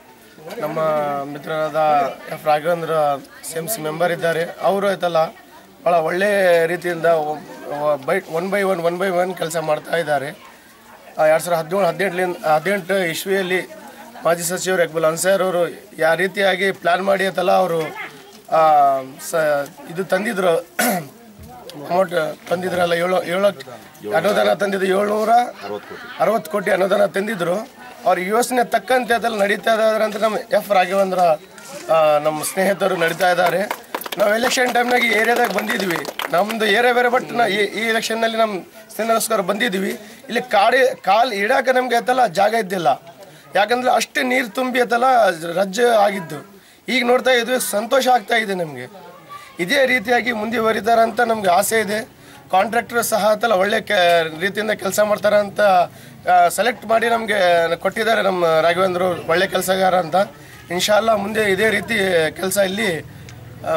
ನಮ್ಮ ಮಿತ್ರರಾದ F Raghavendra C M C member ಇದ್ದಾರೆ ಅವರು ಆಯ್ತಲ್ಲ ಭಾಳ ಒಳ್ಳೆ ರೀತಿಯಿಂದ by one by one one by one ಕೆಲಸ ಮಾಡ್ತಾ ಇದ್ದಾರೆ ಎರಡು ಸಾವಿರದ ಹದಿನೇಳು ಹದಿನೆಂಟಲಿಂದ ಹದಿನೆಂಟು ಇಸ್ವಿಯಲ್ಲಿ ಮಾಜಿ ಸಚಿವರು ಇಕ್ಬಲ್ ಅನ್ಸಾರ್ ಅವರು ಯಾವ ರೀತಿಯಾಗಿ ಪ್ಲ್ಯಾನ್ ಮಾಡಿ ಆಯ್ತಲ್ಲ ಅವರು ಸ ಇದು ತಂದಿದ್ರು ಅಮೌಂಟ್ ತಂದಿದ್ರಲ್ಲ ಏಳು ಏಳು ಅನುದಾನ ತಂದಿದ್ದು ಏಳ್ನೂರ ಅರವತ್ತು ಕೋಟಿ ಅನುದಾನ ತಂದಿದ್ರು ಅವ್ರ ಯೋಚನೆ ತಕ್ಕಂತೆ ಅದೆಲ್ಲ ನಡೀತಾ ಇದ್ದಾರೆ ಅಂತ ನಮ್ಮ ಎಫ್ ರಾಘವೇಂದ್ರ ಆ, ನಮ್ಮ ಸ್ನೇಹಿತರು ನಡೀತಾ ಇದ್ದಾರೆ ನಾವು ಎಲೆಕ್ಷನ್ ಟೈಮ್ನಾಗ ಈ ಏರಿಯಾದಾಗ ಬಂದಿದ್ವಿ ನಮ್ಮದು ಏರಿಯಾ ಬೇರೆ ಬಟ್ ನಾ ಈ ಈ ಎಲೆಕ್ಷನ್ನಲ್ಲಿ ನಮ್ಮ ಸ್ನೇಹಿತರೋಸ್ಕರ ಬಂದಿದ್ವಿ ಇಲ್ಲಿ ಕಾಡಿ ಕಾಲು ಇಡಾಕ ನಮಗೆ ಆಯ್ತಲ್ಲ ಜಾಗ ಇದ್ದಿಲ್ಲ ಯಾಕಂದ್ರೆ ಅಷ್ಟೇ ನೀರು ತುಂಬಿ ಆಯ್ತಲ್ಲ ರಜ್ಜು ಆಗಿದ್ದು ಈಗ ನೋಡ್ತಾ ಇದ್ವಿ ಸಂತೋಷ ಆಗ್ತಾ ಇದೆ ನಮಗೆ ಇದೇ ರೀತಿಯಾಗಿ ಮುಂದುವರಿತಾರೆ ಅಂತ ನಮ್ಗೆ ಆಸೆ ಇದೆ ಕಾಂಟ್ರಾಕ್ಟರ್ ಸಹ ಆತಲ್ಲ ಒಳ್ಳೆ ಕೆ ರೀತಿಯಿಂದ ಕೆಲಸ ಮಾಡ್ತಾರೆ ಅಂತ ಸೆಲೆಕ್ಟ್ ಮಾಡಿ ನಮಗೆ ಕೊಟ್ಟಿದ್ದಾರೆ ನಮ್ಮ ರಾಘವೇಂದ್ರ ಅವ್ರು ಒಳ್ಳೆ ಕೆಲಸಗಾರ ಅಂತ ಇನ್ಶಾಲ್ಲ ಮುಂದೆ ಇದೇ ರೀತಿ ಕೆಲಸ ಇಲ್ಲಿ ಆ,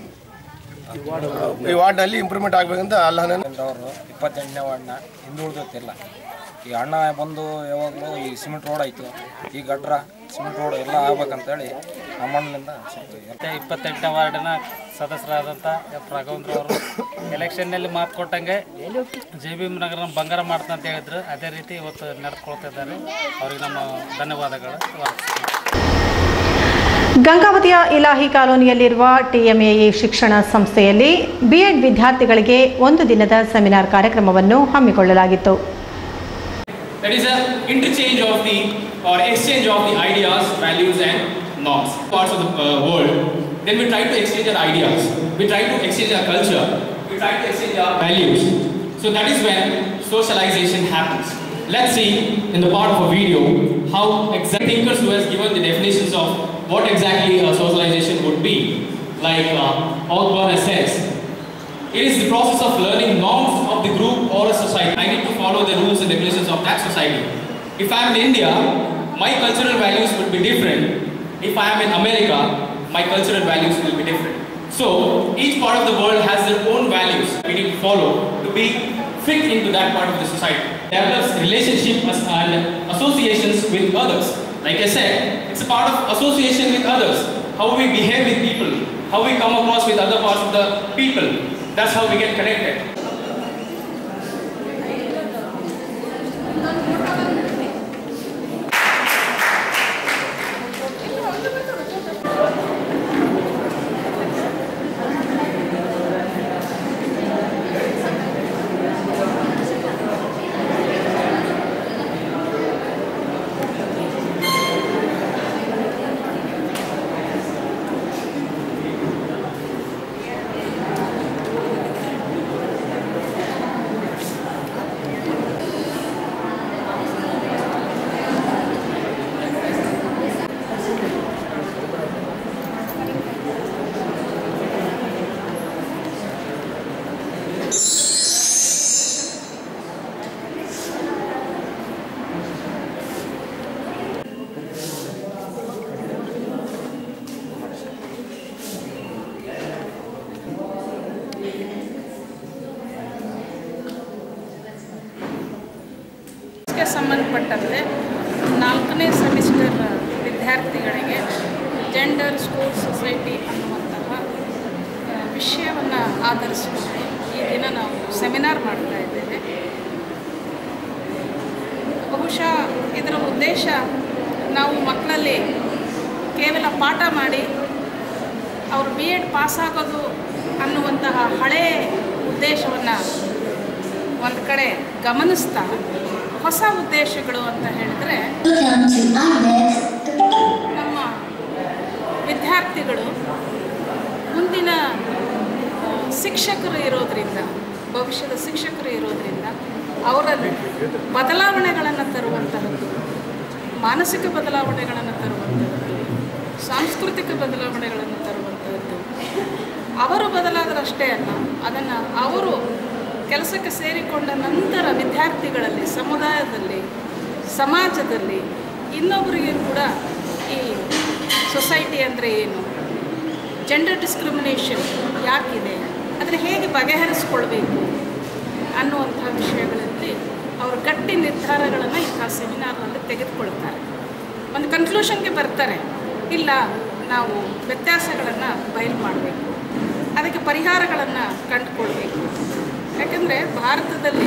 ಈ ವಾರ್ಡ್ನಲ್ಲಿ ಇಂಪ್ರೂವ್ಮೆಂಟ್ ಆಗಬೇಕಂತ ಅಲ್ಲನ ಅವರು ಇಪ್ಪತ್ತೆಂಟನೇ ವಾರ್ಡ್ನ ಹಿಂದುಳಿದಿಲ್ಲ ಈ ಅಣ್ಣ ಬಂದು ಯಾವಾಗಲೂ ಈ ಸಿಮೆಂಟ್ ರೋಡ್ ಆಯಿತು ಈ ಗಟ್ರ ಸಿಮೆಂಟ್ ರೋಡ್ ಎಲ್ಲ ಆಗ್ಬೇಕಂತೇಳಿ ನಮ್ಮಣ್ಣಿಂದ ಮತ್ತು ಇಪ್ಪತ್ತೆಂಟನೇ ವಾರ್ಡಿನ ಸದಸ್ಯರಾದಂಥ ಎಫ್ ರಾಘವೇಂದ್ರ ಅವರು ಎಲೆಕ್ಷನ್ನಲ್ಲಿ ಮಾತು ಕೊಟ್ಟಂಗೆ ಜೆ ಬಿ ಎಮ್ ನಗರ ಬಂಗಾರ ಮಾಡ್ತಾ ಅಂತ ಹೇಳಿದ್ರು ಅದೇ ರೀತಿ ಇವತ್ತು ನಡೆದುಕೊಳ್ತಿದ್ದಾರೆ ಅವರಿಗೆ ನಮ್ಮ ಧನ್ಯವಾದಗಳು ಗಂಗಾವತಿಯ ಇಲಾಹಿ ಕಾಲೋನಿಯಲ್ಲಿರುವ ಟಿಎಂಎಇ ಶಿಕ್ಷಣ ಸಂಸ್ಥೆಯಲ್ಲಿ ಬಿಎಡ್ ವಿದ್ಯಾರ್ಥಿಗಳಿಗೆ ಒಂದು ದಿನದ ಸೆಮಿನಾರ್ ಕಾರ್ಯಕ್ರಮವನ್ನು ಹಮ್ಮಿಕೊಳ್ಳಲಾಗಿತ್ತು That is a interchange of the or exchange of the ideas, values, and norms. Parts of the uh, world. Then we try to exchange our ideas. We try to exchange our culture. We try to exchange our values. So that is when socialization happens. Let's see in the part of a video how exact thinkers who has given the definitions of what exactly uh, socialization would be. Like uh, Osborne says, it is the process of learning norms of the group or a society. I need to follow follow the rules and regulations of that society. If I am in India, my cultural values would be different. If I am in America, my cultural values will be different. So each part of the world has their own values we need to follow to be fit into that part of the society. Develops relationship as- and associations with others. Like I said, it's a part of association with others. How we behave with people, how we come across with other parts of the people. That's how we get connected. ಗೆ ಸಂಬಂಧಪಟ್ಟಂತೆ ನಾಲ್ಕನೇ semester ವಿದ್ಯಾರ್ಥಿಗಳಿಗೆ gender school society ಅನ್ನುವಂತಹ ಆ, ವಿಷಯವನ್ನು ಆಧರಿಸಿಕೊಂಡು ಈ ದಿನ ನಾವು ಸೆಮಿನಾರ್ ಮಾಡ್ತಾ ಇದ್ದೇವೆ ಬಹುಶಃ ಇದರ ಉದ್ದೇಶ ನಾವು ಮಕ್ಕಳಲ್ಲಿ ಕೇವಲ ಪಾಠ ಮಾಡಿ ಅವರು ಬಿ ಎಡ್ ಪಾಸಾಗೋದು ಅನ್ನುವಂತಹ ಹಳೆಯ ಉದ್ದೇಶವನ್ನು ಒಂದು ಕಡೆ ಗಮನಿಸ್ತಾ ಹೊಸ ಉದ್ದೇಶಗಳು ಅಂತ ಹೇಳಿದ್ರೆ ನಮ್ಮ ವಿದ್ಯಾರ್ಥಿಗಳು ಮುಂದಿನ ಆ, ಶಿಕ್ಷಕರು ಇರೋದ್ರಿಂದ ಭವಿಷ್ಯದ ಶಿಕ್ಷಕರು ಇರೋದ್ರಿಂದ ಅವರಲ್ಲಿ ಬದಲಾವಣೆಗಳನ್ನು ತರುವಂತಹದ್ದು ಮಾನಸಿಕ ಬದಲಾವಣೆಗಳನ್ನು ತರುವಂತಹದ್ದು ಸಾಂಸ್ಕೃತಿಕ ಬದಲಾವಣೆಗಳನ್ನು ತರುವಂತಹದ್ದು ಅವರು ಬದಲಾದರಷ್ಟೇ ಅಲ್ಲ ಅದನ್ನು ಅವರು ಕೆಲಸಕ್ಕೆ ಸೇರಿಕೊಂಡ ನಂತರ ವಿದ್ಯಾರ್ಥಿಗಳಲ್ಲಿ ಸಮುದಾಯದಲ್ಲಿ ಸಮಾಜದಲ್ಲಿ ಇನ್ನೊಬ್ಬರಿಗೆ ಕೂಡ ಈ ಸೊಸೈಟಿ ಅಂದರೆ ಏನು ಜೆಂಡರ್ ಡಿಸ್ಕ್ರಿಮಿನೇಷನ್ ಯಾಕಿದೆ ಅದನ್ನು ಹೇಗೆ ಬಗೆಹರಿಸ್ಕೊಳ್ಬೇಕು ಅನ್ನುವಂಥ ವಿಷಯಗಳಲ್ಲಿ ಅವರು ಗಟ್ಟಿ ನಿರ್ಧಾರಗಳನ್ನು ಇಂಥ ಸೆಮಿನಾರ್ನಲ್ಲಿ ತೆಗೆದುಕೊಳ್ತಾರೆ ಒಂದು ಕನ್ಕ್ಲೂಷನ್ಗೆ ಬರ್ತಾರೆ ಇಲ್ಲ ನಾವು ವ್ಯತ್ಯಾಸಗಳನ್ನು ಬಯಲು ಮಾಡಬೇಕು ಅದಕ್ಕೆ ಪರಿಹಾರಗಳನ್ನು ಕಂಡುಕೊಳ್ಬೇಕು ಯಾಕಂದರೆ ಭಾರತದಲ್ಲಿ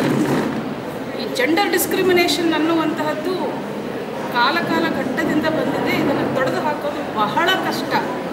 ಈ ಜೆಂಡರ್ ಡಿಸ್ಕ್ರಿಮಿನೇಷನ್ ಅನ್ನುವಂತಹದ್ದು ಕಾಲ ಕಾಲ ಘಟ್ಟದಿಂದ ಬಂದಿದೆ ಇದನ್ನು ತೊಡೆದು ಹಾಕೋದು ಬಹಳ ಕಷ್ಟ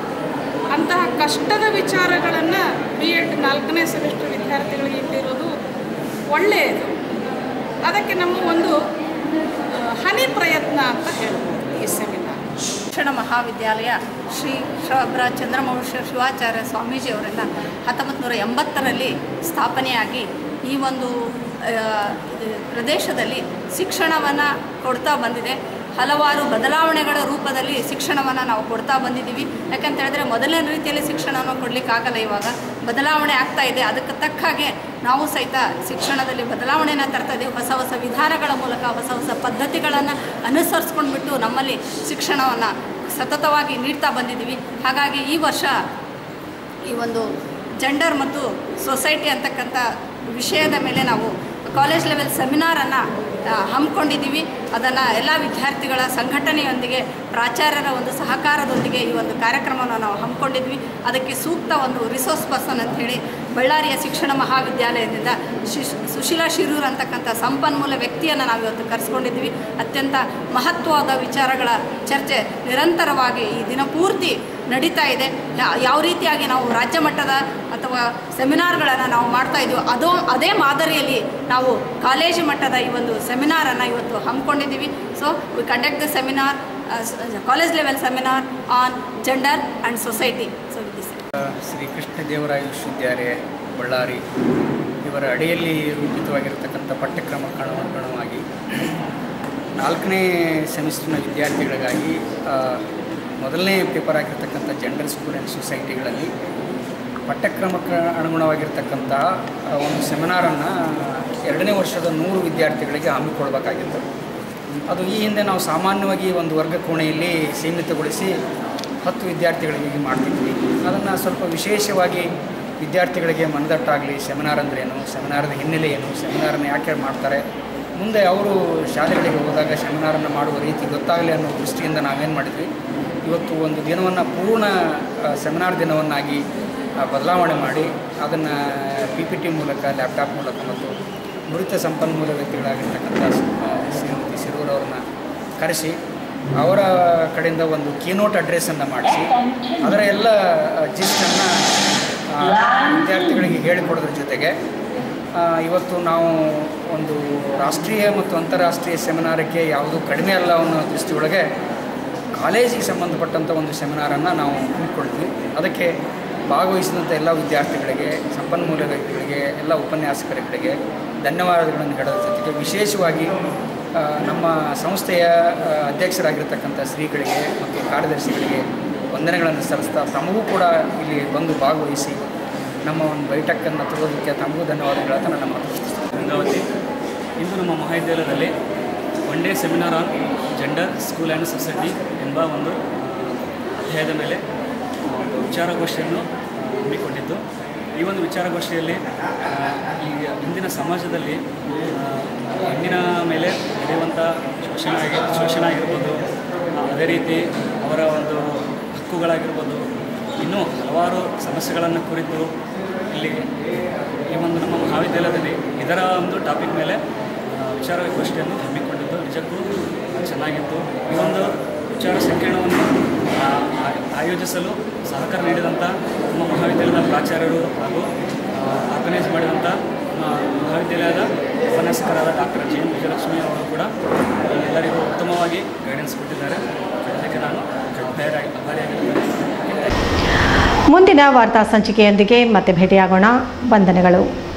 ಅಂತಹ ಕಷ್ಟದ ವಿಚಾರಗಳನ್ನು ಬಿ ಎಡ್ ನಾಲ್ಕನೇ ಸೆಮಿಸ್ಟರ್ ವಿದ್ಯಾರ್ಥಿಗಳಿಗೆ ಇಟ್ಟಿರೋದು ಒಳ್ಳೆಯದು ಅದಕ್ಕೆ ನಮ್ಮ ಒಂದು ಆ, ಹನಿ ಪ್ರಯತ್ನ ಅಂತ ಹೇಳ್ಬೋದು ಈ ಸೆಮಿನಾರ್ ಶಿಕ್ಷಣ ಮಹಾವಿದ್ಯಾಲಯ ಶ್ರೀ ಶ್ರಬ್ರ ಚಂದ್ರಮೌಳೇಶ್ವರ ಶಿವಾಚಾರ್ಯ ಸ್ವಾಮೀಜಿಯವರಿಂದ ಹತ್ತೊಂಬತ್ತು ನೂರ ಎಂಬತ್ತರಲ್ಲಿ ಸ್ಥಾಪನೆಯಾಗಿ ಈ ಒಂದು ಆ, ಇದು ಪ್ರದೇಶದಲ್ಲಿ ಶಿಕ್ಷಣವನ್ನು ಕೊಡ್ತಾ ಬಂದಿದೆ ಹಲವಾರು ಬದಲಾವಣೆಗಳ ರೂಪದಲ್ಲಿ ಶಿಕ್ಷಣವನ್ನು ನಾವು ಕೊಡ್ತಾ ಬಂದಿದ್ದೀವಿ ಯಾಕಂತ ಹೇಳಿದ್ರೆ ಮೊದಲನೇ ರೀತಿಯಲ್ಲಿ ಶಿಕ್ಷಣವನ್ನು ಕೊಡಲಿಕ್ಕಾಗಲ್ಲ ಇವಾಗ ಬದಲಾವಣೆ ಆಗ್ತಾ ಇದೆ ಅದಕ್ಕೆ ತಕ್ಕ ಹಾಗೆ ನಾವು ಸಹಿತ ಶಿಕ್ಷಣದಲ್ಲಿ ಬದಲಾವಣೆಯನ್ನು ತರ್ತಾ ಇದ್ದೀವಿ ಹೊಸ ಹೊಸ ವಿಧಾನಗಳ ಮೂಲಕ ಹೊಸ ಹೊಸ ಪದ್ಧತಿಗಳನ್ನು ಅನುಸರಿಸ್ಕೊಂಡ್ಬಿಟ್ಟು ನಮ್ಮಲ್ಲಿ ಶಿಕ್ಷಣವನ್ನು ಸತತವಾಗಿ ನೀಡ್ತಾ ಬಂದಿದ್ದೀವಿ ಹಾಗಾಗಿ ಈ ವರ್ಷ ಈ ಒಂದು ಜೆಂಡರ್ ಮತ್ತು ಸೊಸೈಟಿ ಅಂತಕ್ಕಂಥ ವಿಷಯದ ಮೇಲೆ ನಾವು ಕಾಲೇಜ್ ಲೆವೆಲ್ ಸೆಮಿನಾರನ್ನು ಹಮ್ಮಿಕೊಂಡಿದ್ದೀವಿ ಅದನ್ನು ಎಲ್ಲ ವಿದ್ಯಾರ್ಥಿಗಳ ಸಂಘಟನೆಯೊಂದಿಗೆ ಪ್ರಾಚಾರ್ಯರ ಒಂದು ಸಹಕಾರದೊಂದಿಗೆ ಈ ಒಂದು ಕಾರ್ಯಕ್ರಮವನ್ನು ನಾವು ಹಮ್ಮಿಕೊಂಡಿದ್ವಿ ಅದಕ್ಕೆ ಸೂಕ್ತ ಒಂದು ರಿಸೋರ್ಸ್ ಪರ್ಸನ್ ಅಂತ ಹೇಳಿ ಬಳ್ಳಾರಿಯ ಶಿಕ್ಷಣ ಮಹಾವಿದ್ಯಾಲಯದಿಂದ ಶಿಶ್ ಸುಶೀಲಾ ಶಿರೂರ್ ಅಂತಕ್ಕಂಥ ಸಂಪನ್ಮೂಲ ವ್ಯಕ್ತಿಯನ್ನು ನಾವು ಇವತ್ತು ಕರೆಸ್ಕೊಂಡಿದ್ವಿ ಅತ್ಯಂತ ಮಹತ್ವವಾದ ವಿಚಾರಗಳ ಚರ್ಚೆ ನಿರಂತರವಾಗಿ ಈ ದಿನ ಪೂರ್ತಿ ನಡೀತಾ ಇದೆ ಯಾ- ಯಾವ ರೀತಿಯಾಗಿ ನಾವು ರಾಜ್ಯ ಮಟ್ಟದ ಅಥವಾ ಸೆಮಿನಾರ್ಗಳನ್ನು ನಾವು ಮಾಡ್ತಾ ಇದ್ದೀವಿ ಅದು ಅದೇ ಮಾದರಿಯಲ್ಲಿ ನಾವು ಕಾಲೇಜು ಮಟ್ಟದ ಈ ಒಂದು ಸೆಮಿನಾರನ್ನು ಇವತ್ತು ಹಮ್ಮಿಕೊಂಡಿದ್ದೀವಿ so we conduct the seminar college level seminar on gender and society so this Shri Krishnadevaraya ವಿಶ್ವವಿದ್ಯಾಲಯ ಬಳ್ಳಾರಿ ಇವರ ಅಡಿಯಲ್ಲಿ ರೂಪಿತವಾಗಿರತಕ್ಕಂಥ ಪಠ್ಯಕ್ರಮಕ್ಕೆ ಅನುಗುಣವಾಗಿ ನಾಲ್ಕನೇ ಸೆಮಿಸ್ಟರ್ನ ವಿದ್ಯಾರ್ಥಿಗಳಿಗಾಗಿ ಆ, ಮೊದಲನೇ ಪೇಪರ್ ಆಗಿರ್ತಕ್ಕಂಥ ಜೆಂಡರ್ ಸ್ಕೂಲ್ ಆ್ಯಂಡ್ ಸೊಸೈಟಿಗಳಲ್ಲಿ ಪಠ್ಯಕ್ರಮಕ್ಕೆ ಅನುಗುಣವಾಗಿರ್ತಕ್ಕಂಥ ಆ, ಒಂದು ಸೆಮಿನಾರನ್ನು ಎರಡನೇ ವರ್ಷದ ನೂರು ವಿದ್ಯಾರ್ಥಿಗಳಿಗೆ ಹಮ್ಮಿಕೊಳ್ಬೇಕಾಗಿತ್ತು ಅದು ಈ ಹಿಂದೆ ನಾವು ಸಾಮಾನ್ಯವಾಗಿ ಒಂದು ವರ್ಗ ಕೋಣೆಯಲ್ಲಿ ಸೀಮಿತಗೊಳಿಸಿ ಹತ್ತು ವಿದ್ಯಾರ್ಥಿಗಳಿಗೆ ಮಾಡ್ತಿದ್ವಿ ಅದನ್ನು ಸ್ವಲ್ಪ ವಿಶೇಷವಾಗಿ ವಿದ್ಯಾರ್ಥಿಗಳಿಗೆ ಮನದಟ್ಟಾಗಲಿ ಸೆಮಿನಾರ್ ಅಂದ್ರೇನು ಸೆಮಿನಾರದ ಹಿನ್ನೆಲೆ ಏನು ಸೆಮಿನಾರನ್ನು ಯಾಕೆ ಮಾಡ್ತಾರೆ ಮುಂದೆ ಅವರು ಶಾಲೆಗಳಿಗೆ ಹೋದಾಗ ಸೆಮಿನಾರನ್ನು ಮಾಡುವ ರೀತಿ ಗೊತ್ತಾಗಲಿ ಅನ್ನೋ ದೃಷ್ಟಿಯಿಂದ ನಾವೇನು ಮಾಡಿದ್ವಿ ಇವತ್ತು ಒಂದು ದಿನವನ್ನು ಪೂರ್ಣ ಆ, ಸೆಮಿನಾರ್ ದಿನವನ್ನಾಗಿ ಆ, ಬದಲಾವಣೆ ಮಾಡಿ ಅದನ್ನು ಪಿ ಪಿ ಟಿ ಮೂಲಕ ಲ್ಯಾಪ್ಟಾಪ್ ಮೂಲಕ ಮತ್ತು ನುರಿತ ಸಂಪನ್ಮೂಲ ವ್ಯಕ್ತಿಗಳಾಗಿರ್ತಕ್ಕಂಥ ಆ, ಶ್ರೀಮತಿ ಶಿರೂರವ್ರನ್ನ ಕರೆಸಿ ಅವರ ಕಡೆಯಿಂದ ಒಂದು ಕೀನೋಟ್ ಅಡ್ರೆಸ್ಸನ್ನು ಮಾಡಿಸಿ ಅದರ ಎಲ್ಲ ಜಿಸ್ಟನ್ನು ವಿದ್ಯಾರ್ಥಿಗಳಿಗೆ ಹೇಳಿಕೊಡೋದ್ರ ಜೊತೆಗೆ ಆ, ಇವತ್ತು ನಾವು ಒಂದು ರಾಷ್ಟ್ರೀಯ ಮತ್ತು ಅಂತಾರಾಷ್ಟ್ರೀಯ ಸೆಮಿನಾರಕ್ಕೆ ಯಾವುದು ಕಡಿಮೆ ಅಲ್ಲ ಅನ್ನೋ ದೃಷ್ಟಿಯೊಳಗೆ ಕಾಲೇಜಿಗೆ ಸಂಬಂಧಪಟ್ಟಂಥ ಒಂದು ಸೆಮಿನಾರನ್ನು ನಾವು ಹಮ್ಮಿಕೊಳ್ತೀವಿ ಅದಕ್ಕೆ ಭಾಗವಹಿಸಿದಂಥ ಎಲ್ಲ ವಿದ್ಯಾರ್ಥಿಗಳಿಗೆ ಸಂಪನ್ಮೂಲ ವ್ಯಕ್ತಿಗಳಿಗೆ ಎಲ್ಲ ಉಪನ್ಯಾಸಕರುಗಳಿಗೆ ಧನ್ಯವಾದಗಳನ್ನು ಹೇಳೋದ್ರ ಜೊತೆಗೆ ವಿಶೇಷವಾಗಿ ಆ, ನಮ್ಮ ಸಂಸ್ಥೆಯ ಆ, ಅಧ್ಯಕ್ಷರಾಗಿರ್ತಕ್ಕಂಥ ಶ್ರೀಗಳಿಗೆ ಮತ್ತು ಕಾರ್ಯದರ್ಶಿಗಳಿಗೆ ವಂದನೆಗಳನ್ನು ಸಲ್ಲಿಸ್ತಾ ತಮಗೂ ಕೂಡ ಇಲ್ಲಿ ಬಂದು ಭಾಗವಹಿಸಿ ನಮ್ಮ ಒಂದು ಬೈಠಕ್ಕನ್ನು ತಗೋದಕ್ಕೆ ತಮಗೂ ಧನ್ಯವಾದಗಳು ಅಂತ ನನ್ನ ಮಾತು ಗಂಗಾವತಿ ಇಂದು ನಮ್ಮ ಮಹಾವಿದ್ಯಾಲಯದಲ್ಲಿ one day seminar on gender school and society ಎಂಬ ಒಂದು ಅಧ್ಯಾಯದ ಮೇಲೆ ಒಂದು ವಿಚಾರಗೋಷ್ಠಿಯನ್ನು ಹಮ್ಮಿಕೊಂಡಿದ್ದು ಈ ಒಂದು ವಿಚಾರಗೋಷ್ಠಿಯಲ್ಲಿ ಆ, ಈ ಇಂದಿನ ಸಮಾಜದಲ್ಲಿ ಆ, ಹೆಣ್ಣಿನ ಮೇಲೆ ನಡೆಯುವಂಥ ಶೋಷಣೆ ಆಗಿ ಶೋಷಣೆ ಆಗಿರ್ಬೋದು ಆ, ಅದೇ ರೀತಿ ಅವರ ಒಂದು ಹಕ್ಕುಗಳಾಗಿರ್ಬೋದು ಇನ್ನೂ ಹಲವಾರು ಸಮಸ್ಯೆಗಳನ್ನು ಕುರಿತು ಇಲ್ಲಿ ಈ ಒಂದು ನಮ್ಮ ಮಹಾವಿದ್ಯಾಲಯದಲ್ಲಿ ಇದರ ಒಂದು ಟಾಪಿಕ್ ಮೇಲೆ ಆ, ವಿಚಾರಗೋಷ್ಠಿಯನ್ನು ಹಮ್ಮಿಕೊಂಡಿದ್ದು ನಿಜಕ್ಕೂ ಚೆನ್ನಾಗಿತ್ತು ಈ ಒಂದು ವಿಚಾರ ಸಂಕಿರಣವನ್ನು ಆ, ಆ- ಆಯೋಜಿಸಲು ಸಹಕಾರ ನೀಡಿದಂಥ ನಮ್ಮ ಮಹಾವಿದ್ಯಾಲಯದ ಪ್ರಾಚಾರ್ಯರು ಹಾಗೂ ಆರ್ಗನೈಸ್ ಮಾಡಿದಂಥ ನಮ್ಮ ಮಹಾವಿದ್ಯಾಲಯದ ಉಪನ್ಯಾಸಕರಾದ ಡಾಕ್ಟರ್ ಜಿ ಎನ್ ವಿಜಯಲಕ್ಷ್ಮಿ ಅವರು ಕೂಡ ಎಲ್ಲರಿಗೂ ಉತ್ತಮವಾಗಿ ಗೈಡೆನ್ಸ್ ಕೊಟ್ಟಿದ್ದಾರೆ ಅದಕ್ಕೆ ನಾನು ಆಭಾರಿ ಆಭಾರಿಯಾಗಿದ್ದೇನೆ ಮುಂದಿನ ವಾರ್ತಾ ಸಂಚಿಕೆಯೊಂದಿಗೆ ಮತ್ತೆ ಭೇಟಿಯಾಗೋಣ ವಂದನೆಗಳು